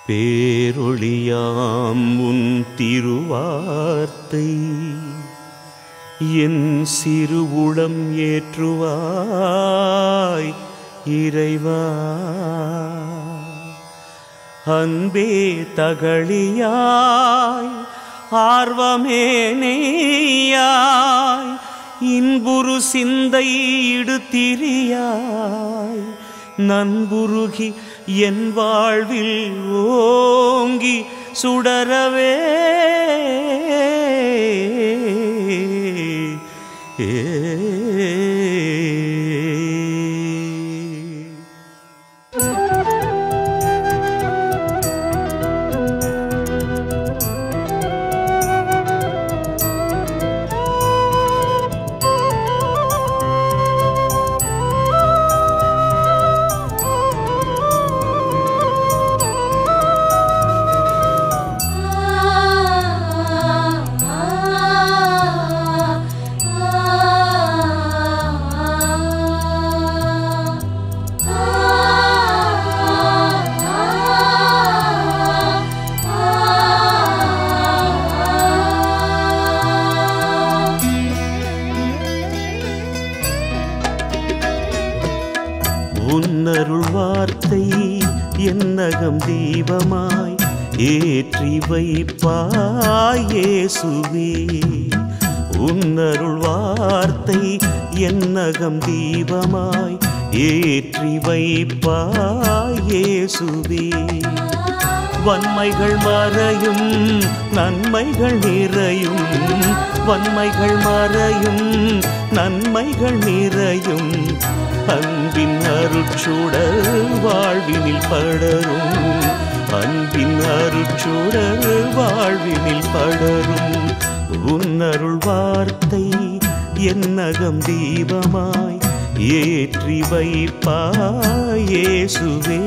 பேரொளியாம் உன் திருவார்த்தை என் சிறு உளம் ஏற்றுவாய் இறைவா அன்பே தகளியாய் ஆர்வமே நெய்யாய் இன்புரு சிந்தை இடுத்திரியாய் நண்புருகி என் வாழ்வில் ஓங்கி சுடரவே ஏ உன்னருள் வார்த்தை என்னகம் தீபமாய் ஏற்றி வைப்பாய் இயேசுவே உன்னருள் வார்த்தை என்னகம் தீபமாய் ஏற்றி வைப்பாய் இயேசுவே வன்மைகள் மறையும் நன்மைகள் நிறையும் வன்மைகள் மறையும் நன்மைகள் நிறையும் அன்பின் அருட்சுடர் வாழ்வினில் படரும் அன்பின் அருட்சுடர் வாழ்வினில் படரும் உன்னருள் வார்த்தை என்னகம் தீபமாய் ஏற்றி வைப்பாய் இயேசுவே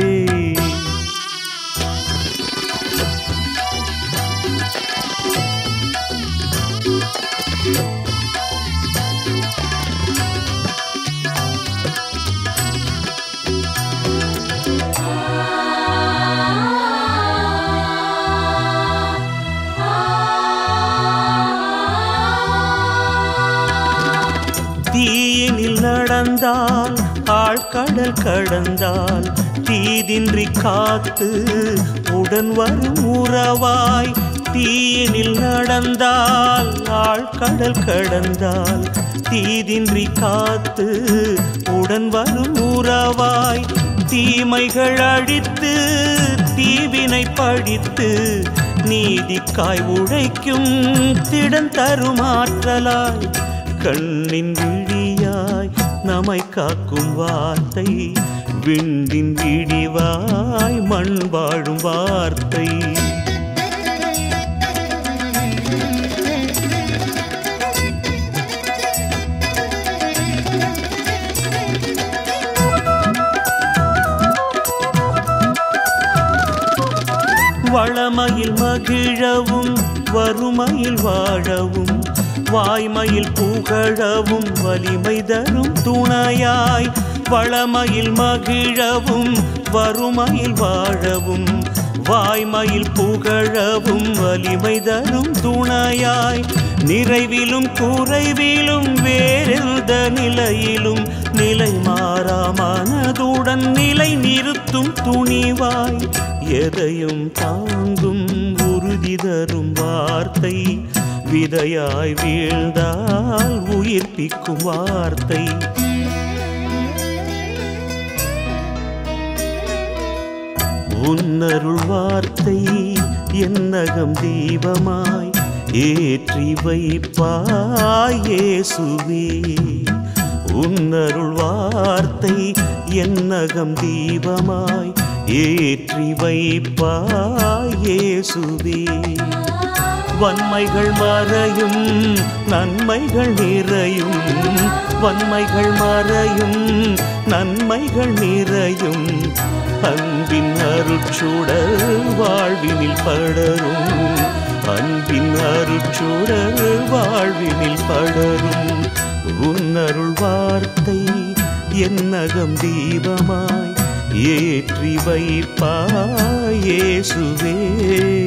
தீயினில் நடந்தால் ஆழ்கடல் கடந்தால் தீதின்றி காத்து உடன் வரும் உறவாய் தீயினில் நடந்தால் ஆழ்கடல் கடந்தால் தீதின்றி காத்து உடன் வரும் உறவாய் தீமைகள் அழித்து தீவினை படித்து நீதிக்காய் உழைக்கும் திடன் தரும் ஆற்றலாய் கண்ணின் விழியாய் நம்மை காக்கும் வார்த்தை விண்டின் விடிவாய் மண் வாழும் வார்த்தை வளமையில் மகிழவும் வறுமையில் வாழவும் வாய்மையில் புகழவும் வலிமை தரும் துணையாய் வளமையில் மகிழவும் வறுமையில் வாழவும் வாய்மையில் புகழவும் வலிமை தரும் துணையாய் நிறைவிலும் குறைவிலும் வேறெந்த நிலையிலும் நிலை மாறா மனதுடன் நிலை நிறுத்தும் துணிவாய் எதையும் தாங்கும் உறுதி தரும் வார்த்தை விதையாய் வீழ்ந்தால் உயிர்ப்பிக்கும் வார்த்தை உன்னருள் வார்த்தை என்னகம் தீபமாய் ஏற்றி வைப்பாய் இயேசுவே உன்னருள் வார்த்தை என்னகம் தீபமாய் ஏற்றி வைப்பாய் இயேசுவே வன்மைகள் மறையும் நன்மைகள் நிறையும் வன்மைகள் மறையும் நன்மைகள் நிறையும் அன்பின் அருட்சுடர் வாழ்வினில் படரும் அன்பின் அருட்சுடர் வாழ்வினில் படரும் உன்னருள் வார்த்தை என்னகம் தீபமாய் ஏற்றி வைப்பாய் இயேசுவே